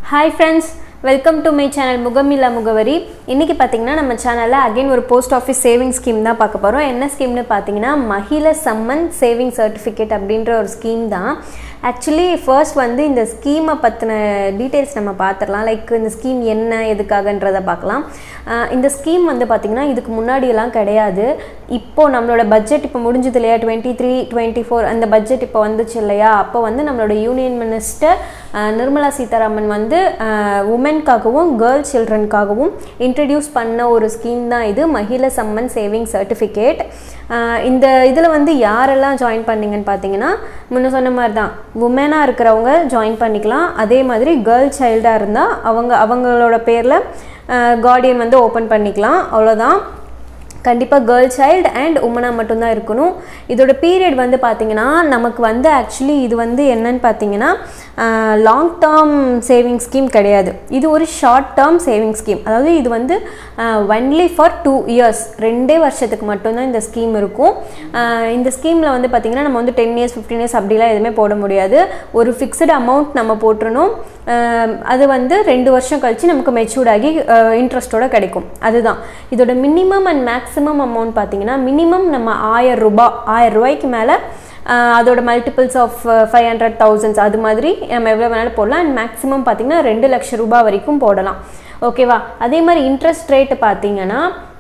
hi friends welcome to my channel Mugamilla Mugavari இன்றைக்கி பார்த்தீங்கன்னா நம்ம சேனலில் அகைன் ஒரு போஸ்ட் ஆஃபீஸ் சேவிங் ஸ்கீம் தான் பார்க்க போகிறோம் என்ன ஸ்கீம்னு பார்த்தீங்கன்னா மகிழ சம்மன் சேவிங் சர்டிஃபிகேட் அப்படின்ற ஒரு ஸ்கீம் தான் ஆக்சுவலி ஃபர்ஸ்ட் வந்து இந்த ஸ்கீமை பற்றின டீட்டெயில்ஸ் நம்ம பார்த்துடலாம் லைக் இந்த ஸ்கீம் என்ன எதுக்காகன்றதை பார்க்கலாம் ஆஹ் இந்த ஸ்கீம் வந்து பார்த்திங்கன்னா இதுக்கு முன்னாடியெல்லாம் கிடையாது இப்போது நம்மளோட பட்ஜெட் இப்போ முடிஞ்சது இல்லையா டுவெண்ட்டி த்ரீ டுவெண்ட்டி ஃபோர் அந்த பட்ஜெட் இப்போ வந்துச்சு இல்லையா அப்போ வந்து நம்மளோட யூனியன் மினிஸ்டர் நிர்மலா சீதாராமன் வந்து உமனுக்காகவும் கேர்ள் சில்ட்ரனுக்காகவும் இன்ட்ரடியூஸ் பண்ண ஒரு ஸ்கீம் தான் இது மகிழ சம்மன் சேவிங் சர்டிஃபிகேட் இந்த இதில் வந்து யாரெல்லாம் ஜாயின் பண்ணீங்கன்னு பார்த்தீங்கன்னா முன்ன சொன்ன மாதிரி தான் உமனாக இருக்கிறவங்க ஜாயின் பண்ணிக்கலாம் அதே மாதிரி கேர்ள் சைல்டாக இருந்தால் அவங்க அவங்களோட பேரில் கார்டியன் வந்து ஓப்பன் பண்ணிக்கலாம் அவ்வளோதான் கண்டிப்பாக கேர்ள் சைல்டு அண்ட் உமனாக மட்டும்தான் இருக்கணும் இதோட பீரியட் வந்து பார்த்திங்கன்னா நமக்கு வந்து ஆக்சுவலி இது வந்து என்னன்னு பார்த்தீங்கன்னா லாங் டேர்ம் சேவிங் ஸ்கீம் கிடையாது இது ஒரு ஷார்ட் டேர்ம் சேவிங் ஸ்கீம் அதாவது இது வந்து ஒன்லி ஃபார் டூ இயர்ஸ் ரெண்டே வருஷத்துக்கு மட்டும்தான் இந்த ஸ்கீம் இருக்கும் இந்த ஸ்கீமில் வந்து பார்த்திங்கன்னா நம்ம வந்து டென் இயர்ஸ் ஃபிஃப்டீன் இயர்ஸ் அப்படிலாம் எதுவுமே போட முடியாது ஒரு ஃபிக்ஸ்டு அமௌண்ட் நம்ம போட்டுருணும் அது வந்து ரெண்டு வருஷம் கழித்து நமக்கு மெச்சூர்ட் ஆகி இன்ட்ரெஸ்ட்டோட கிடைக்கும் அதுதான் இதோட மினிமம் அண்ட் மேக்ஸிமம் அமௌண்ட் பார்த்தீங்கன்னா மினிமம் நம்ம ஆயிரம் ரூபாய் ஆயிரம் ரூபாய்க்கு மேலே அதோட multiples of five hundred thousands அது மாதிரி நம்ம எவ்வளோ வேணாலும் போடலாம் அண்ட் மேக்ஸிமம் பார்த்தீங்கன்னா ரெண்டு லட்சம் ரூபாய் வரைக்கும் போடலாம் ஓகேவா அதே மாதிரி இன்ட்ரெஸ்ட் ரேட்டு பார்த்தீங்கன்னா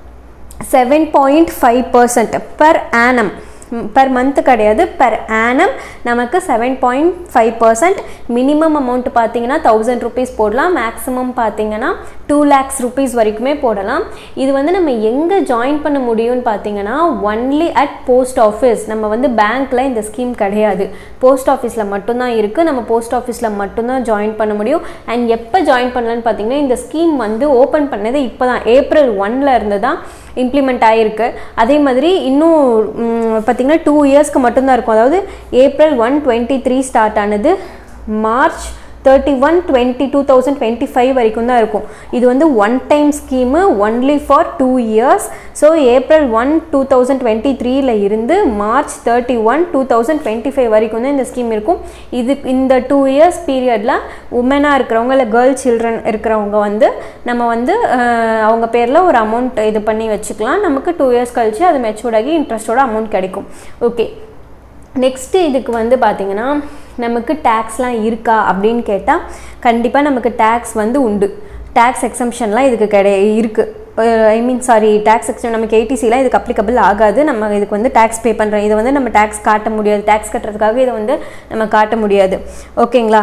seven point five percent per annum per month கிடையாது பர் ஆனம் நமக்கு seven point five percent minimum amount பார்த்தீங்கன்னா தௌசண்ட் ருபீஸ் போடலாம் மேக்ஸிமம் பார்த்தீங்கன்னா டூ லேக்ஸ் ருபீஸ் வரைக்குமே போடலாம் இது வந்து நம்ம எங்கே ஜாயின் பண்ண முடியும்னு பார்த்தீங்கன்னா ஒன்லி அட் போஸ்ட் ஆஃபீஸ் நம்ம வந்து பேங்க்கில் இந்த ஸ்கீம் கிடையாது போஸ்ட் ஆஃபீஸில் மட்டும்தான் இருக்குது நம்ம போஸ்ட் ஆஃபீஸில் மட்டும்தான் ஜாயின் பண்ண முடியும் அண்ட் எப்போ ஜாயின் பண்ணலான்னு பார்த்தீங்கன்னா இந்த ஸ்கீம் வந்து ஓப்பன் பண்ணது இப்போ தான் ஏப்ரல் ஒன்ல இருந்து தான் இம்ப்ளிமெண்ட் ஆகிருக்கு அதே மாதிரி இன்னும் பார்த்திங்கன்னா டூ இயர்ஸ்க்கு மட்டும்தான் இருக்கும் அதாவது April one twenty three start ஆனது March thirty one twenty two thousand twenty five வரைக்கும் தான் இருக்கும் இது வந்து one time scheme only for two years so April one two thousand twenty த்ரீல இருந்து March thirty one two thousand twenty five வரைக்கும் தான் இந்த ஸ்கீம் இருக்கும் இது இந்த டூ இயர்ஸ் பீரியடில் உமனாக இருக்கிறவங்க இல்லை கேர்ள் சில்ட்ரன் இருக்கிறவங்க வந்து நம்ம வந்து அவங்க பேரில் ஒரு அமௌண்ட் இது பண்ணி வச்சுக்கலாம் நமக்கு டூ இயர்ஸ் கழிச்சு அது மெச்சூர்ட் ஆகி இன்ட்ரெஸ்ட்டோட அமௌண்ட் கிடைக்கும் ஓகே நெக்ஸ்ட்டு இதுக்கு வந்து பார்த்திங்கன்னா நமக்கு டேக்ஸ்லாம் இருக்கா அப்படின்னு கேட்டால் கண்டிப்பாக நமக்கு டேக்ஸ் வந்து உண்டு டேக்ஸ் எக்ஸம்ஷன்லாம் இதுக்கு கிடை இருக்குது ஐ மீன் சாரி டேக்ஸ் எக்ஸம் நமக்கு ஏடிசிலாம் இதுக்கு அப்ளிகபிள் ஆகாது நம்ம இதுக்கு வந்து டேக்ஸ் பே பண்ணுறோம் இதை வந்து நம்ம டேக்ஸ் காட்ட முடியாது டேக்ஸ் கட்டுறதுக்காக இதை வந்து நம்ம காட்ட முடியாது ஓகேங்களா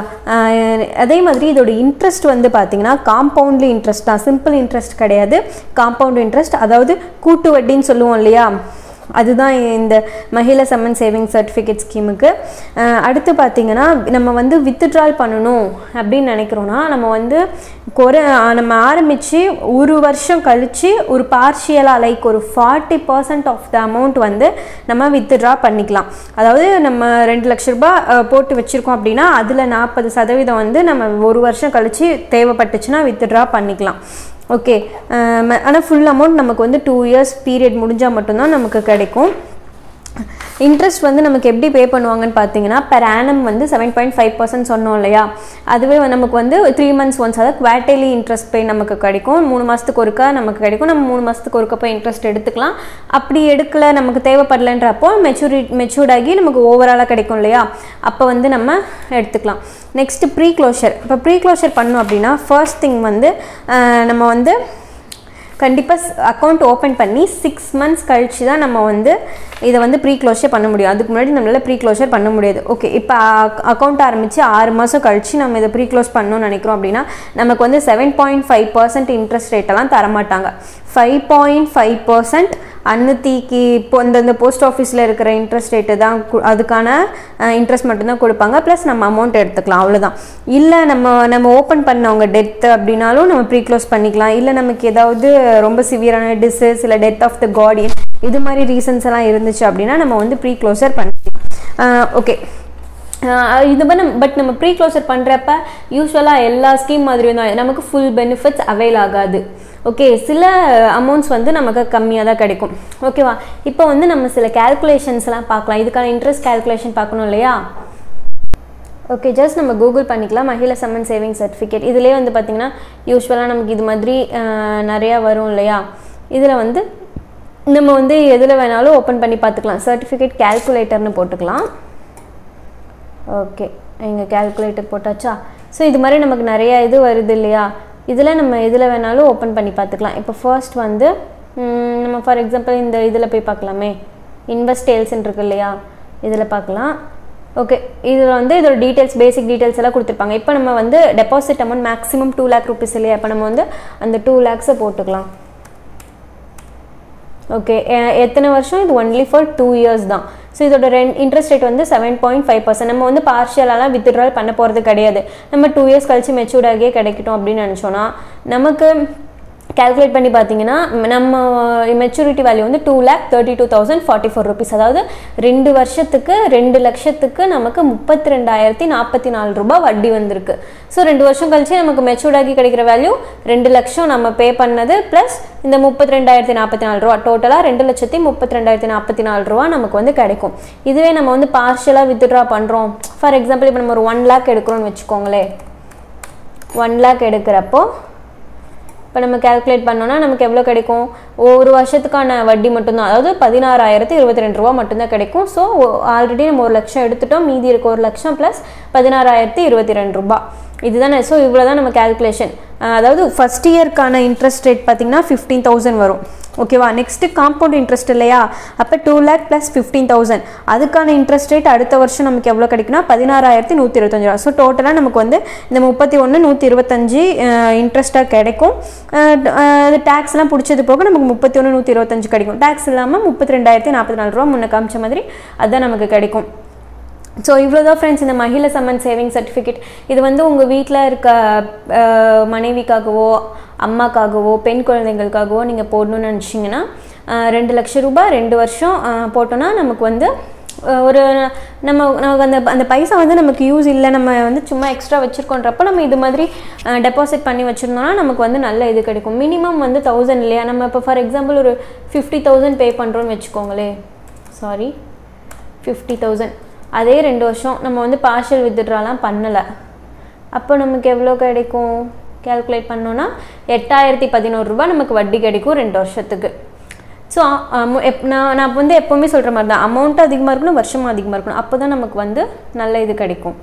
அதே மாதிரி இதோட இன்ட்ரெஸ்ட் வந்து பார்த்திங்கன்னா காம்பவுண்ட்லி இன்ட்ரெஸ்ட் தான் சிம்பிள் இன்ட்ரெஸ்ட் கிடையாது காம்பவுண்ட் இன்ட்ரெஸ்ட் அதாவது கூட்டு வட்டின்னு சொல்லுவோம் இல்லையா அதுதான் இந்த மகிழ சம்மன் சேவிங் சர்டிஃபிகேட் ஸ்கீமுக்கு அடுத்து பார்த்திங்கன்னா நம்ம வந்து வித்ட்ரால் பண்ணணும் அப்படின்னு நினைக்கிறோன்னா நம்ம வந்து குறை நம்ம ஆரம்பித்து ஒரு வருஷம் கழித்து ஒரு பார்ஷியலாக லைக் ஒரு forty percent of the amount வந்து நம்ம வித்ட்ரா பண்ணிக்கலாம் அதாவது நம்ம ரெண்டு லட்ச ரூபாய் போட்டு வச்சுருக்கோம் அப்படின்னா அதில் நாற்பது சதவீதம் வந்து நம்ம ஒரு வருஷம் கழித்து தேவைப்பட்டுச்சுன்னா வித்ட்ரா பண்ணிக்கலாம் ஓகே ஆனால் ஃபுல் அமௌண்ட் நமக்கு வந்து டூ இயர்ஸ் பீரியட் முடிஞ்சால் மட்டும்தான் நமக்கு கிடைக்கும் இன்ட்ரெஸ்ட் வந்து நமக்கு எப்படி பே பண்ணுவாங்கன்னு பார்த்தீங்கன்னா பெர் ஆனம் வந்து செவன் பாயிண்ட் ஃபைவ் பர்சன்ட் சொன்னோம் இல்லையா அதுவே நமக்கு வந்து த்ரீ மந்த்ஸ் ஒன்ஸ் அதாவது குவார்டர்லி இன்ட்ரெஸ்ட் பே நமக்கு கிடைக்கும் மூணு மாதத்துக்கு ஒருக்கா நமக்கு கிடைக்கும் நம்ம மூணு மாதத்துக்கு ஒருக்கா போய் இன்ட்ரெஸ்ட் எடுத்துக்கலாம் அப்படி எடுக்கல நமக்கு தேவைப்படலைன்றப்போ மெச்சூரி மெச்சூர்ட் ஆகி நமக்கு ஓவராலாக கிடைக்கும் இல்லையா அப்போ வந்து நம்ம எடுத்துக்கலாம் நெக்ஸ்ட்டு ப்ரீ க்ளோஷர் இப்போ ப்ரீ க்ளோஷர் பண்ணோம் அப்படின்னா ஃபர்ஸ்ட் திங் வந்து நம்ம வந்து கண்டிப்பாக அக்கௌண்ட் ஓப்பன் பண்ணி சிக்ஸ் மந்த்ஸ் கழித்து தான் நம்ம வந்து இதை வந்து ப்ரீ க்ளோஷர் பண்ண முடியும் அதுக்கு முன்னாடி நம்மளால் ப்ரீ க்ளோஷர் பண்ண முடியாது ஓகே இப்போ அக்கௌண்ட் ஆரம்பித்து ஆறு மாதம் கழித்து நம்ம இதை ப்ரீ க்ளோஸ் பண்ணணும்னு நினைக்கிறோம் அப்படின்னா நமக்கு வந்து seven point five percent interest ரேட்டெல்லாம் தரமாட்டாங்க ஃபைவ் பாயிண்ட் ஃபைவ் பர்சன்ட் அன்னத்திக்கு இப்போ இந்த போஸ்ட் ஆஃபீஸில் இருக்கிற இன்ட்ரெஸ்ட் ரேட்டு தான் அதுக்கான இன்ட்ரெஸ்ட் மட்டும்தான் கொடுப்பாங்க ப்ளஸ் நம்ம அமௌண்ட் எடுத்துக்கலாம் அவ்வளோதான் இல்லை நம்ம நம்ம ஓப்பன் பண்ணவங்க டெத்து அப்படின்னாலும் நம்ம ப்ரீ க்ளோஸ் பண்ணிக்கலாம் இல்லை நமக்கு ஏதாவது ரொம்ப சிவியரான டிசீஸ் இல்லை டெத் ஆஃப் த கார்டியன் இது மாதிரி ரீசன்ஸ் எல்லாம் இருந்துச்சு அப்படின்னா நம்ம வந்து ப்ரீ க்ளோசர் பண்ணிக்கலாம் ஓகே இது மாதிரி பட் நம்ம ப்ரீ க்ளோசர் பண்ணுறப்ப யூஸ்வலாக எல்லா ஸ்கீம் மாதிரியும் தான் நமக்கு ஃபுல் பெனிஃபிட்ஸ் அவைல் ஆகாது ஓகே சில அமௌண்ட்ஸ் வந்து நமக்கு கம்மியாக தான் கிடைக்கும் ஓகேவா இப்போ வந்து நம்ம சில கேல்குலேஷன்ஸ்லாம் பார்க்கலாம் இதுக்கான இன்ட்ரெஸ்ட் கேல்குலேஷன் பார்க்கணும் இல்லையா ஓகே ஜஸ்ட் நம்ம கூகுள் பண்ணிக்கலாம் மகிழ சம்மன் சேவிங் சர்டிஃபிகேட் இதிலே வந்து பார்த்திங்கன்னா யூஸ்வலாக நமக்கு இது மாதிரி அஹ், நிறையா வரும் இல்லையா இதில் வந்து நம்ம வந்து எதில் வேணாலும் ஓப்பன் பண்ணி பார்த்துக்கலாம் சர்டிஃபிகேட் கேல்குலேட்டர்னு போட்டுக்கலாம் ஓகே எங்கள் கேல்குலேட்டர் போட்டாச்சா ஸோ இது மாதிரி நமக்கு நிறைய இது வருது இல்லையா இதில் நம்ம எதில் வேணாலும் ஓப்பன் பண்ணி பார்த்துக்கலாம் இப்போ ஃபர்ஸ்ட் வந்து ம், நம்ம ஃபார் எக்ஸாம்பிள் இந்த இதில் போய் பார்க்கலாமே இன்வெஸ்ட் டேல்ஸ்ன்னு இருக்கு இல்லையா இதில் பார்க்கலாம் ஓகே இதில் வந்து இதோட டீட்டெயில்ஸ் பேசிக் டீட்டெயில்ஸ் எல்லாம் கொடுத்துருப்பாங்க இப்போ நம்ம வந்து deposit amount maximum two lakh rupees இல்லையா இப்போ நம்ம வந்து அந்த டூ லேக்ஸை போட்டுக்கலாம் ஓகே எத்தனை வருஷம் இது ஒன்லி ஃபார் டூ இயர்ஸ் தான் ஸோ இதோட ரெண்ட் இன்ட்ரெஸ்ட் ரேட் வந்து செவன் பாயிண்ட் ஃபைவ் பர்சன்ட் நம்ம வந்து பார்ஷியலாலாம் வித்ட்ரால் பண்ண போகிறது கிடையாது நம்ம டூ இயர்ஸ் கழிச்சு மெச்சூர்ட் ஆகியே கிடைக்கட்டும் அப்படின்னு நினச்சோன்னா நமக்கு கால்குலேட் பண்ணி பார்த்தீங்கன்னா நம்ம மெச்சூரிட்டி வேல்யூ வந்து two lakh thirty two thousand forty four rupees அதாவது ரெண்டு வருஷத்துக்கு ரெண்டு லட்சத்துக்கு நமக்கு முப்பத்தி ரெண்டாயிரத்தி நாற்பத்தி நாலு ரூபாய் வட்டி வந்திருக்கு ஸோ ரெண்டு வருஷம் கழிச்சு நமக்கு மெச்சூர்ட் ஆகி கிடைக்கிற வேல்யூ ரெண்டு லட்சம் நம்ம பே பண்ணது ப்ளஸ் இந்த முப்பத்தி ரெண்டாயிரத்தி நாற்பத்தி நாலு ரூபா டோட்டலாக ரெண்டு லட்சத்தி முப்பத்தி ரெண்டாயிரத்தி நாற்பத்தி நாலு ரூபா நமக்கு வந்து கிடைக்கும் இதுவே நம்ம வந்து பார்ஷியலாக வித்ட்ரா பண்ணுறோம் ஃபார் எக்ஸாம்பிள் இப்போ நம்ம ஒரு ஒன் லேக் எடுக்கிறோம்னு வச்சுக்கோங்களேன் ஒன் லேக் எடுக்கிறப்போ இப்போ நம்ம கால்குலேட் பண்ணோம்னா நமக்கு எவ்வளோ கிடைக்கும் ஒரு வருஷத்துக்கான வட்டி மட்டும்தான் அதாவது பதினாறாயிரத்தி இருபத்தி ரெண்டு ரூபா மட்டும்தான் கிடைக்கும் ஸோ ஆல்ரெடி நம்ம ஒரு லட்சம் எடுத்துட்டோம் மீதி இருக்க ஒரு லட்சம் ப்ளஸ் பதினாறாயிரத்தி இருபத்தி ரெண்டு ரூபா இதுதானே ஸோ இவ்வளோ தான் நம்ம கால்குலேஷன் அதாவது ஃபஸ்ட் இயர்க்கான இன்ட்ரெஸ்ட் ரேட் பார்த்தீங்கன்னா ஃபிஃப்டீன் தௌசண்ட் வரும் ஓகேவா நெக்ஸ்ட்டு காம்பவுண்ட் இன்ட்ரெஸ்ட் இல்லையா அப்போ two lakh plus fifteen thousand அதுக்கான இன்ட்ரெஸ்ட் ரேட் அடுத்த வருஷம் நமக்கு எவ்வளோ கிடைக்குன்னா பதினாறாயிரத்தி நூற்றி இருபத்தஞ்சு ரூபா ஸோ டோட்டலாக நமக்கு வந்து இந்த முப்பத்தி ஒன்று நூற்றி இருபத்தஞ்சி இன்ட்ரெஸ்ட்டாக கிடைக்கும் அது டேக்ஸ்லாம் பிடிச்சது போக நமக்கு முப்பத்தி ஒன்று நூற்றி இருபத்தஞ்சு கிடைக்கும் டேக்ஸ் இல்லாமல் முப்பத்தி ரெண்டாயிரத்தி நாற்பத்தி நாலு ரூபா முன்ன காமிச்ச மாதிரி அதுதான் நமக்கு கிடைக்கும் ஸோ இவ்வளோதான் ஃப்ரெண்ட்ஸ் இந்த மகிழ சம்மன் சேவிங் சர்டிஃபிகேட் இது வந்து உங்கள் வீட்டில் இருக்க அஹ், மனைவிக்காகவோ அம்மாக்காகவோ பெண் குழந்தைங்களுக்காகவோ நீங்கள் போடணும்னு நினச்சிங்கன்னா ரெண்டு லட்சம் ரூபாய் ரெண்டு வருஷம் அஹ், போட்டோன்னா நமக்கு வந்து அஹ், ஒரு நம்ம நமக்கு அந்த அந்த பைசா வந்து நமக்கு யூஸ் இல்லை நம்ம வந்து சும்மா எக்ஸ்ட்ரா வச்சுருக்கோன்றப்போ நம்ம இது மாதிரி டெபாசிட் பண்ணி வச்சுருந்தோம்னா நமக்கு வந்து நல்ல இது கிடைக்கும் மினிமம் வந்து தௌசண்ட் இல்லையா நம்ம இப்போ ஃபார் எக்ஸாம்பிள் ஒரு ஃபிஃப்டி தௌசண்ட் பே பண்ணுறோன்னு வச்சுக்கோங்களேன் சாரி ஃபிஃப்டி தௌசண்ட் அதே ரெண்டு வருஷம் நம்ம வந்து பார்ஷியல் வித்ட்ராலாம் பண்ணலை அப்போ நமக்கு எவ்வளோ கிடைக்கும் கால்குலேட் பண்ணோன்னா எட்டாயிரத்தி பதினோரு ரூபாய் நமக்கு வட்டி கிடைக்கும் ரெண்டு வருஷத்துக்கு ஸோ நான் நான் வந்து எப்போவுமே சொல்கிற மாதிரி தான் அமௌண்ட்டும் அதிகமாக இருக்கணும் வருஷமும் அதிகமாக இருக்கணும் அப்போ தான் நமக்கு வந்து நல்ல இது கிடைக்கும்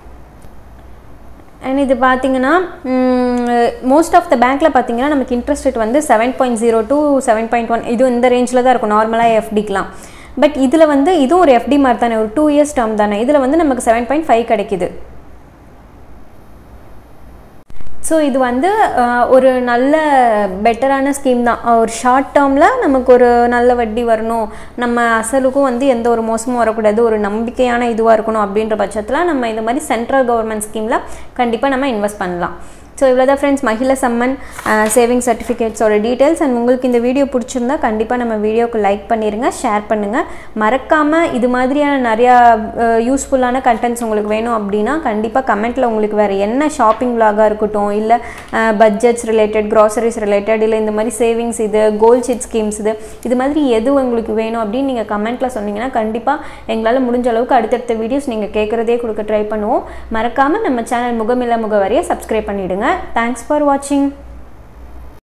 அண்ட் இது பார்த்தீங்கன்னா மோஸ்ட் ஆஃப் த பேங்க்கில் பார்த்தீங்கன்னா நமக்கு இன்ட்ரெஸ்ட் ரேட் வந்து seven point zero two seven point one இது இந்த ரேஞ்சில் தான் இருக்கும் நார்மலாக எஃப்டிக்கெலாம் பட் இதில் வந்து இதுவும் ஒரு எஃப்டி மாதிரி தானே ஒரு டூ இயர்ஸ் டேர்ம் தானே இதில் வந்து நமக்கு செவன் பாயிண்ட் ஃபைவ் கிடைக்குது ஸோ இது வந்து அஹ், ஒரு நல்ல பெட்டரான ஸ்கீம் தான் ஒரு ஷார்ட் டேர்மில் நமக்கு ஒரு நல்ல வட்டி வரணும் நம்ம அசலுக்கும் வந்து எந்த ஒரு மோசமும் வரக்கூடாது ஒரு நம்பிக்கையான இதுவாக இருக்கணும் அப்படின்ற பட்சத்தில் நம்ம இந்த மாதிரி சென்ட்ரல் கவர்மெண்ட் ஸ்கீமில் கண்டிப்பாக நம்ம இன்வெஸ்ட் பண்ணலாம் ஸோ இவ்வளோதான் ஃப்ரெண்ட்ஸ் மகிழ சம்மன் சேவிங் சர்டிஃபிகேட்ஸோட டீட்டெயில்ஸ் அண்ட் உங்களுக்கு இந்த வீடியோ பிடிச்சிருந்தா கண்டிப்பாக நம்ம வீடியோக்கு லைக் பண்ணிடுங்க ஷேர் பண்ணுங்கள் மறக்காமல் இது மாதிரியான நிறையா யூஸ்ஃபுல்லான கண்டென்ட்ஸ் உங்களுக்கு வேணும் அப்படின்னா கண்டிப்பாக கமெண்ட்டில் உங்களுக்கு வேறு என்ன ஷாப்பிங் vlog-ஆ இருக்கட்டும் இல்லை பட்ஜெட்ஸ் ரிலேட்டட் க்ராசரிஸ் ரிலேட்டட் இல்லை இந்த மாதிரி சேவிங்ஸ் இது கோல்ட் ஷீட் ஸ்கீம்ஸ் இது இது மாதிரி எது உங்களுக்கு வேணும் அப்படின்னு நீங்கள் கமெண்ட்டில் சொன்னீங்கன்னா கண்டிப்பாக எங்களால் முடிஞ்ச அளவுக்கு அடுத்தடுத்த வீடியோஸ் நீங்கள் கேட்குறதே கொடுக்க ட்ரை பண்ணுவோம் மறக்காமல் நம்ம சேனல் முகமில்ல முகவரியை சப்ஸ்கிரைப் பண்ணிவிடுங்க தேங்க்ஸ் ஃபார் வாட்சிங்